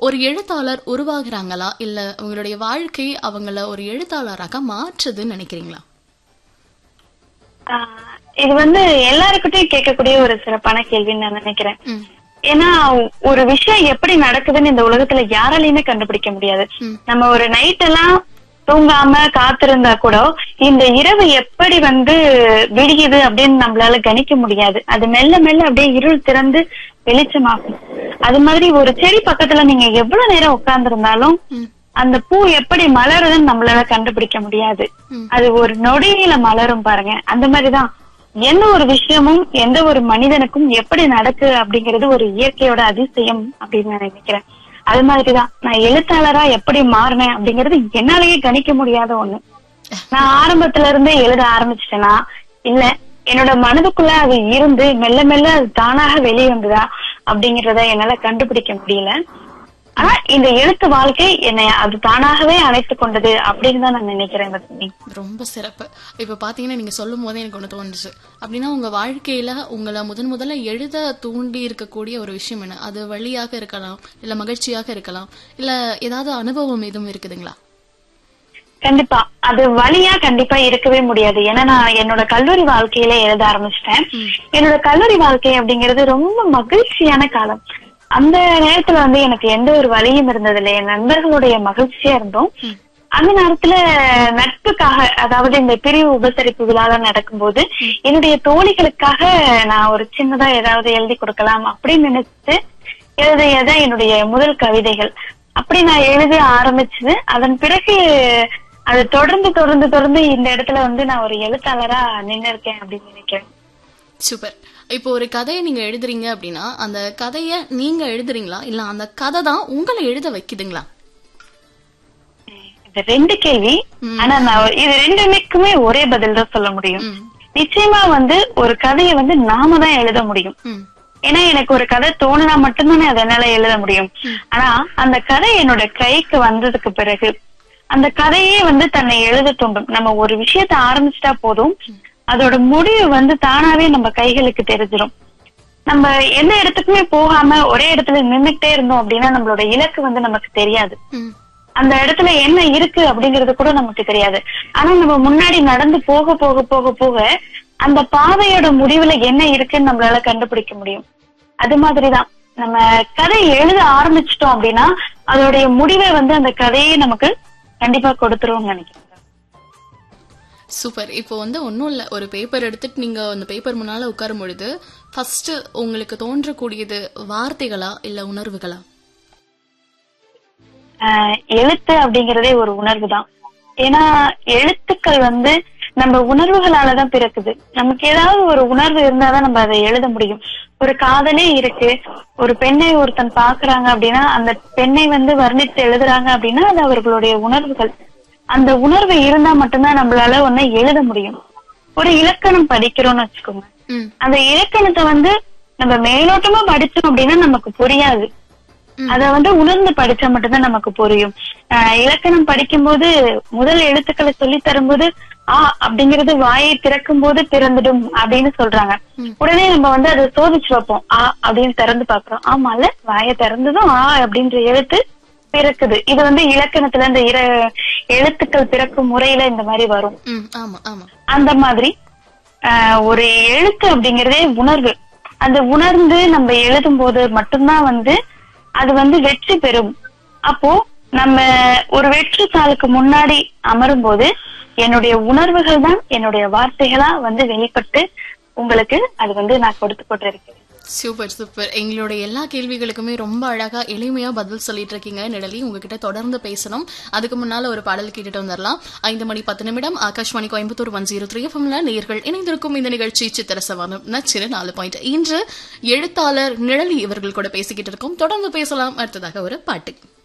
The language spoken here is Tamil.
ஒரு எழுத்தாளர் உருவாகுறாங்களா இல்ல அவங்களுடைய வாழ்க்கை அவங்கள ஒரு எழுத்தாளராக மாற்றுதுன்னு நினைக்கிறீங்களா ஆஹ் இது வந்து எல்லாருக்கிட்டையும் கேட்கக்கூடிய ஒரு சிறப்பான கேள்வின்னு நான் நினைக்கிறேன் ம். ஏன்னா ஒரு விஷயம் எப்படி நடக்குதுன்னு இந்த உலகத்துல யாராலையுமே கண்டுபிடிக்க முடியாது ம். நம்ம ஒரு நைட் எல்லாம் தூங்காம காத்திருந்தா கூட இந்த இரவு எப்படி வந்து விடியுது அப்படின்னு நம்மளால கணிக்க முடியாது அது மெல்ல மெல்ல அப்படியே இருள் திறந்து வெளிச்சமாகும் அது மாதிரி ஒரு செடி பக்கத்துல நீங்க எவ்வளவு நேரம் உட்கார்ந்து இருந்தாலும் ம். அந்த பூ எப்படி மலருதுன்னு நம்மளால கண்டுபிடிக்க முடியாது ம். அது ஒரு நொடியில மலரும் பாருங்க அந்த மாதிரிதான் எந்த ஒரு விஷயமும் எந்த ஒரு மனிதனுக்கும் எப்படி நடக்கு அப்படிங்கிறது ஒரு இயற்கையோட அதிசயம் அப்படின்னு நான் நினைக்கிறேன் அது மாதிரிதான் நான் எழுத்தாளரா எப்படி மாறினேன் அப்படிங்கிறது என்னாலேயே கணிக்க முடியாத ஒண்ணு நான் ஆரம்பத்துல இருந்தே எழுத ஆரம்பிச்சிட்டேனா இல்ல என்னோட மனதுக்குள்ள அது இருந்து மெல்ல மெல்ல அது தானாக வெளியே வந்ததா அப்படிங்கறத என்னால கண்டுபிடிக்க முடியல ஆனா இந்த எழுத்து வாழ்க்கை என்னை அது தானாகவே அழைத்து கொண்டது அப்படின்னு தான் நான் நினைக்கிறேன் வசந்தி ரொம்ப சிறப்பு இப்ப பாத்தீங்கன்னா நீங்க சொல்லும் போதே எனக்கு ஒண்ணு தோணுச்சு அப்படின்னா உங்க வாழ்க்கையில உங்களை முதன் முதல்ல எழுத தூண்டி இருக்கக்கூடிய ஒரு விஷயம் என்ன அது வழியாக இருக்கலாம் இல்ல மகிழ்ச்சியாக இருக்கலாம் இல்ல ஏதாவது அனுபவம் எதுவும் இருக்குதுங்களா கண்டிப்பா அது வழியா கண்டிப்பா இருக்கவே முடியாது ஏன்னா நான் என்னோட கல்லூரி வாழ்க்கையில எழுத ஆரம்பிச்சிட்டேன் என்னோட கல்லூரி வாழ்க்கை அப்படிங்கிறது ரொம்ப மகிழ்ச்சியான காலம் அந்த நேரத்துல வந்து எனக்கு எந்த ஒரு வழியும் இருந்தது இல்லை என் நண்பர்களுடைய மகிழ்ச்சியா இருந்தோம் அந்த நேரத்துல நட்புக்காக அதாவது இந்த பிரிவு உபசரிப்பு விழாலாம் நடக்கும்போது என்னுடைய தோழிகளுக்காக நான் ஒரு சின்னதா ஏதாவது எழுதி கொடுக்கலாம் அப்படின்னு நினைச்சு எழுதியதான் என்னுடைய முதல் கவிதைகள் அப்படி நான் எழுத ஆரம்பிச்சது அதன் பிறகு அது தொடர்ந்து தொடர்ந்து தொடர்ந்து இந்த இடத்துல வந்து நான் ஒரு எழுத்தாளரா நின்னு இருக்கேன் அப்படின்னு நினைக்கிறேன் சூப்பர் இப்போ ஒரு கதையை நீங்க எழுதுறீங்க அப்படின்னா அந்த கதைய நீங்க எழுதுறீங்களா இல்ல அந்த கதை தான் உங்களை எழுத வைக்குதுங்களா இது ரெண்டு கேள்வி ஆனா நான் இது ரெண்டுக்குமே ஒரே பதில் தான் சொல்ல முடியும் ம். நிச்சயமா வந்து ஒரு கதையை வந்து நாம தான் எழுத முடியும் ம் ஏன்னா எனக்கு ஒரு கதை தோணுனா மட்டும்தானே அதை என்னால எழுத முடியும் ஆனா அந்த கதை என்னோட கைக்கு வந்ததுக்கு பிறகு அந்த கதையே வந்து தன்னை எழுத தோண்டும் நம்ம ஒரு விஷயத்த ஆரம்பிச்சிட்டா போதும் அதோட முடிவு வந்து தானாவே நம்ம கைகளுக்கு தெரிஞ்சிடும் நம்ம எந்த இடத்துக்குமே போகாம ஒரே இடத்துல நின்னுட்டே இருந்தோம் அப்படின்னா நம்மளோட இலக்கு வந்து நமக்கு தெரியாது ம் அந்த இடத்துல என்ன இருக்கு அப்படிங்கறது கூட நமக்கு தெரியாது ஆனா நம்ம முன்னாடி நடந்து போக போக போக போக அந்த பாதையோட முடிவுல என்ன இருக்குன்னு நம்மளால கண்டுபிடிக்க முடியும் அது மாதிரிதான் நம்ம கதை எழுத ஆரம்பிச்சிட்டோம் அப்படின்னா அதோடைய முடிவை வந்து அந்த கதையே நமக்கு கண்டிப்பா கொடுத்துருவோம்னு நினைக்கிறேன் சூப்பர் இப்போ வந்து ஒன்றும் இல்லை ஒரு பேப்பர் எடுத்துட்டு நீங்க அந்த பேப்பர் முன்னால உட்காரும் பொழுது ஃபர்ஸ்ட் உங்களுக்கு தோன்றக்கூடியது வார்த்தைகளா இல்ல உணர்வுகளா ஆஹ் எழுத்து அப்படிங்கறதே ஒரு உணர்வு தான் ஏன்னா எழுத்துக்கள் வந்து நம்ம உணர்வுகளாலதான் பிறக்குது நமக்கு ஏதாவது ஒரு உணர்வு இருந்தாதான் நம்ம அதை எழுத முடியும் ஒரு காதலே இருக்கு ஒரு பெண்ணை ஒருத்தன் பாக்குறாங்க அப்படின்னா அந்த பெண்ணை வந்து வர்ணித்து எழுதுறாங்க அப்படின்னா அது அவர்களுடைய உணர்வுகள் அந்த உணர்வு இருந்தா மட்டும்தான் நம்மளால ஒன்ன எழுத முடியும் ஒரு இலக்கணம் படிக்கிறோம்னு வச்சுக்கோங்க ம் அந்த இலக்கணத்தை வந்து நம்ம மேலோட்டமா படிச்சோம் அப்படின்னா நமக்கு புரியாது அத வந்து உணர்ந்து படிச்சா மட்டும்தான் நமக்கு புரியும் ஆஹ் இலக்கணம் படிக்கும்போது முதல் எழுத்துக்களை சொல்லி தரும்போது ஆ அப்படிங்கறது வாயை திறக்கும் போது திறந்துடும் அப்படின்னு சொல்றாங்க உடனே நம்ம வந்து அதை சோதிச்சு வைப்போம் ஆ அப்படின்னு திறந்து பாக்குறோம் ஆமால வாயை திறந்ததும் ஆ அப்படின்ற எழுத்து பிறக்குது இது வந்து இலக்கணத்துல இந்த இர எழுத்துக்கள் பிறக்கும் முறையில இந்த மாதிரி வரும் ம் ஆமா ஆமா அந்த மாதிரி ஆஹ் ஒரு எழுத்து அப்படிங்கறதே உணர்வு அந்த உணர்ந்து நம்ம எழுதும் போது மட்டும்தான் வந்து அது வந்து வெற்றி பெறும் அப்போ நம்ம ஒரு வெற்றி தாளுக்கு முன்னாடி அமரும் போது என்னுடைய உணர்வுகள் தான் என்னுடைய வார்த்தைகளா வந்து வெளிப்பட்டு உங்களுக்கு அது வந்து நான் கொடுத்து கொண்டிருக்கிறேன் சூப்பர் சூப்பர் எங்களுடைய எல்லா கேள்விகளுக்குமே ரொம்ப அழகா எளிமையா பதில் சொல்லிட்டு இருக்கீங்க நிழலி உங்ககிட்ட தொடர்ந்து பேசணும் அதுக்கு முன்னால ஒரு பாடல் கேட்டுட்டு வந்துடலாம் ஐந்து மணி பத்து நிமிடம் Akashvani Coimbatore one zero three எஃப்எம்ல நேர்கள் இணைந்திருக்கும் இந்த நிகழ்ச்சி சித்திர சவானம் நச்சிரு நாலு பாயிண்ட் இன்று எழுத்தாளர் நிழலி இவர்கள் கூட பேசிக்கிட்டு இருக்கோம் தொடர்ந்து பேசலாம் அடுத்ததாக ஒரு பாட்டு